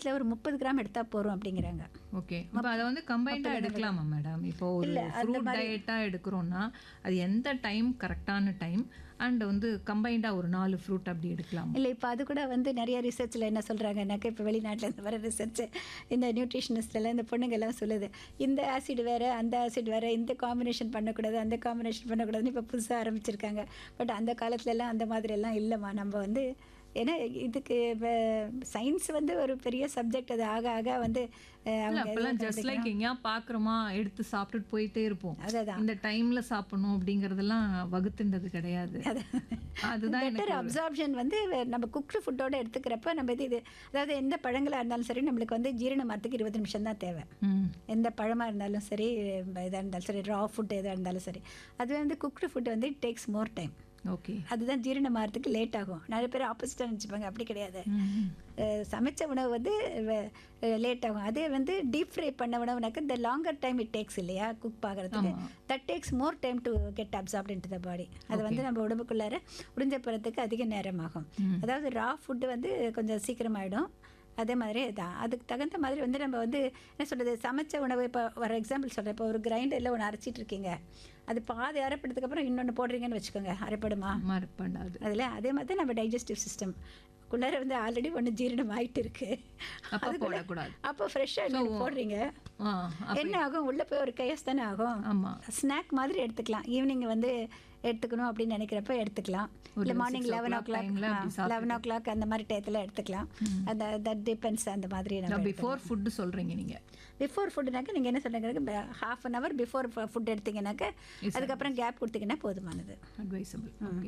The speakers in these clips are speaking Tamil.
காலத்துல ஒரு முப்பது கிராம் எடுத்தா போறோம் அப்படிங்கிறாங்க ஓகே இப்போ அதை வந்து கம்பைண்டாக எடுக்கலாமா மேடம் இப்போ ஒரு இல்ல, அந்த ஃப்ரூட் டயட்டாக எடுக்கிறோம்னா அது எந்த டைம் கரெக்டான டைம் அண்ட் வந்து கம்பைண்டாக ஒரு நாலு ஃப்ரூட் அப்படி எடுக்கலாம் இல்லை இப்போ அது கூட வந்து நிறைய ரிசர்ச்சில் என்ன சொல்கிறாங்கன்னாக்கா இப்போ வெளிநாட்டில் இருந்து வர ரிசர்ச் இந்த நியூட்ரிஷனிஸ்ட்லாம் இந்த பொண்ணுங்க எல்லாம் சொல்லுது இந்த ஆசிட் வேறு அந்த ஆசிட் வேறு இந்த காம்பினேஷன் பண்ணக்கூடாது அந்த காம்பினேஷன் பண்ணக்கூடாதுன்னு இப்போ புதுசாக ஆரம்பிச்சிருக்காங்க பட் அந்த காலத்துலலாம் அந்த மாதிரி எல்லாம் இல்லைம்மா நம்ம வந்து ஏன்னா இதுக்கு சயின்ஸ் வந்து ஒரு பெரிய சப்ஜெக்ட் அது ஆக ஆக வந்து அஹ், இல்ல அவங்க அப்பெல்லாம் ஜஸ்ட் லைக் எங்கேயா பார்க்குறோமா எடுத்து சாப்பிட்டுட்டு போயிட்டே இருப்போம் அதுதான் இந்த டைம்ல சாப்பிடணும் அப்படிங்கறதெல்லாம் வகுத்துன்றது கிடையாது அதுதான் எனக்கு பெட்டர் அப்சார்ப்ஷன் வந்து நம்ம குக்டு ஃபுட்டோட எடுத்துக்கிறப்ப நம்ம இது இது அதாவது எந்த பழங்களாக இருந்தாலும் சரி நம்மளுக்கு வந்து ஜீரணமாகறதுக்கு இருபது நிமிஷம் தான் தேவை ம் எந்த பழமாக இருந்தாலும் சரி இதாக இருந்தாலும் சரி ரா ஃபுட் எதாக இருந்தாலும் சரி அதுவே வந்து குக்டு ஃபுட் வந்து it takes more time okay அதுதான் ஜீரணமாகறதுக்கு லேட் ஆகும் நிறைய பேர் ஆப்போசிட்டாக நினச்சிப்பாங்க அப்படி கிடையாது அஹ், சமைச்ச உணவு வந்து லேட் ஆகும் அதே வந்து டீப் ஃப்ரை பண்ண உணவுனாக்க இந்த லாங்கர் டைம் இட் டேக்ஸ் இல்லையா குக் ஆகிறதுக்கு that takes more time to get absorbed into the body அது வந்து நம்ம உடம்புக்குள்ளார உறிஞ்ச போகிறதுக்கு அதிக நேரம் ஆகும் அதாவது ரா ஃபுட்டு வந்து கொஞ்சம் சீக்கிரமாயிடும் அதே மாதிரி தான் அதுக்கு தகுந்த மாதிரி வந்து நம்ம வந்து என்ன சொல்கிறது சமைச்ச உணவு இப்போ ஒரு எக்ஸாம்பிள் சொல்கிறேன் இப்போ ஒரு கிரைண்டரில் ஒன்று அரைச்சிட்டு இருக்கீங்க அது பாதி அரைப்பட்டதுக்கு அப்புறம் இன்னொன்று போடுறீங்கன்னு வச்சுக்கோங்க அரைப்படுமா மறப்பண்டாது அதில் அதே மாதிரி தான் நம்ம டைஜஸ்டிவ் சிஸ்டம் குள்ளார வந்து ஆல்ரெடி ஒன்று ஜீரணம் ஆயிட்டு இருக்கு அப்ப அதுக்குள்ள- போடக்கூடாது. அப்போ ஃப்ரெஷ்ஷாக இன்னொன்று போடுறீங்க ஆ என்ன ஆகும் உள்ளே போய் ஒரு கையஸ் தானே ஆகும் ஆமா ஸ்நாக் மாதிரி எடுத்துக்கலாம் ஈவினிங் வந்து எடுத்துக்கணும் அப்படின்னு நினைக்கிறப்ப எடுத்துக்கலாம் இல்லை மார்னிங் லெவன் ஓ கிளாக் timeல அப்படி லெவன் ஓ கிளாக் அந்த மாதிரி டயத்தில் எடுத்துக்கலாம் அந்த தட் டிபெண்ட்ஸ் அந்த மாதிரி நம்ம பிஃபோர் ஃபுட்டு சொல்றீங்க நீங்க பிஃபோர் ஃபுட்டுனாக்க நீங்கள் என்ன சொல்கிறீங்க half an hour before food எடுத்தீங்கன்னாக்க அதுக்கப்புறம் கேப் கொடுத்தீங்கன்னா போதுமானது அட்வைசபிள் ஓகே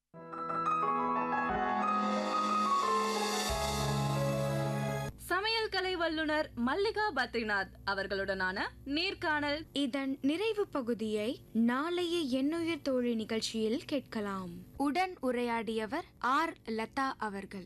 சமையல் கலை வல்லுனர் மல்லிகா பத்ரிநாத் அவர்களுடனான நேர்காணல் இதன் நிறைவு பகுதியை நாளைய எண்ணுயிர் தோழி நிகழ்ச்சியில் கேட்கலாம் உடன் உரையாடியவர் ஆர் லதா அவர்கள்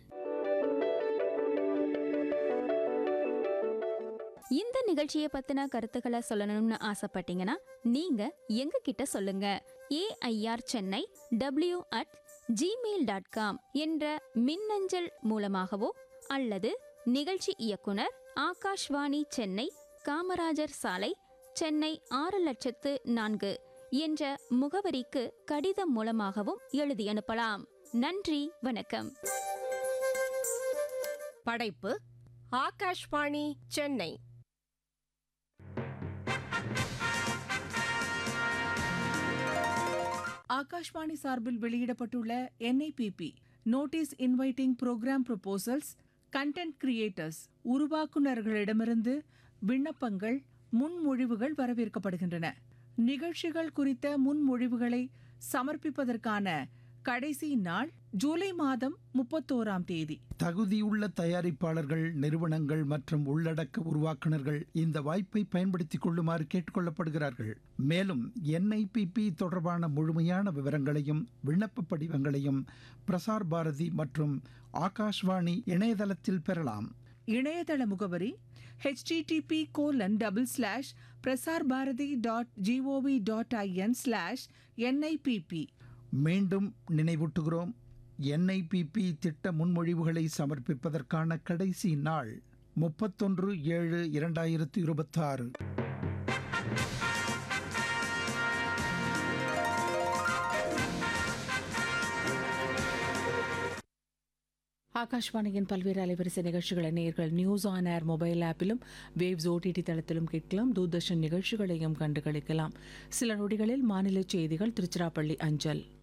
இந்த நிகழ்ச்சியை பத்தின கருத்துக்களை சொல்லணும்னு ஆசைப்பட்டீங்கன்னா நீங்க எங்க கிட்ட சொல்லுங்க AIR Chennai W at Gmail dot com என்ற மின்னஞ்சல் மூலமாகவோ அல்லது நிகழ்ச்சி இயக்குனர் ஆகாஷ்வாணி சென்னை காமராஜர் சாலை சென்னை ஆறு லட்சத்து நான்கு என்ற முகவரிக்கு கடிதம் மூலமாகவும் எழுதி அனுப்பலாம் நன்றி வணக்கம் படைப்பு ஆகாஷ்வாணி சென்னை ஆகாஷ்வாணி சார்பில் வெளியிடப்பட்டுள்ள NIPP notice inviting programme proposals content creators உருவாக்குநர்களிடமிருந்து விண்ணப்பங்கள் முன்மொழிவுகள் வரவேற்கப்படுகின்றன நிகழ்ச்சிகள் குறித்த முன்மொழிவுகளை சமர்ப்பிப்பதற்கான கடைசி நாள் ஜூலை மாதம் முப்பத்தோராம் தேதி தகுதியுள்ள தயாரிப்பாளர்கள் நிறுவனங்கள் மற்றும் உள்ளடக்க உருவாக்குனர்கள் இந்த வாய்ப்பை பயன்படுத்திக் கொள்ளுமாறு கேட்டுக்கொள்ளப்படுகிறார்கள் மேலும் என்ஐபிபி தொடர்பான முழுமையான விவரங்களையும் விண்ணப்ப படிவங்களையும் பிரசார் பாரதி மற்றும் ஆகாஷ்வாணி இணையதளத்தில் பெறலாம் இணையதள முகவரி http colon double slash Prasar Bharati dot GOV dot IN slash NIPP மீண்டும் நினைவூட்டுகிறோம் என்ஐபிபி திட்ட முன்மொழிவுகளை சமர்ப்பிப்பதற்கான கடைசி நாள் முப்பத்தொன்று ஏழு இரண்டாயிரத்து இருபத்தாறு ஆகாஷ்வாணியின் பல்வேறு அலைவரிசை நிகழ்ச்சிகளை நேர்கள் நியூஸ் ஆன் ஏர் மொபைல் ஆப்பிலும் வேவ்ஸ் ஓடிடி தளத்திலும் கேட்கலாம் தூர்தர்ஷன் நிகழ்ச்சிகளையும் கண்டுகளிக்கலாம் சில நொடிகளில் மாநில செய்திகள் திருச்சிராப்பள்ளி அஞ்சல்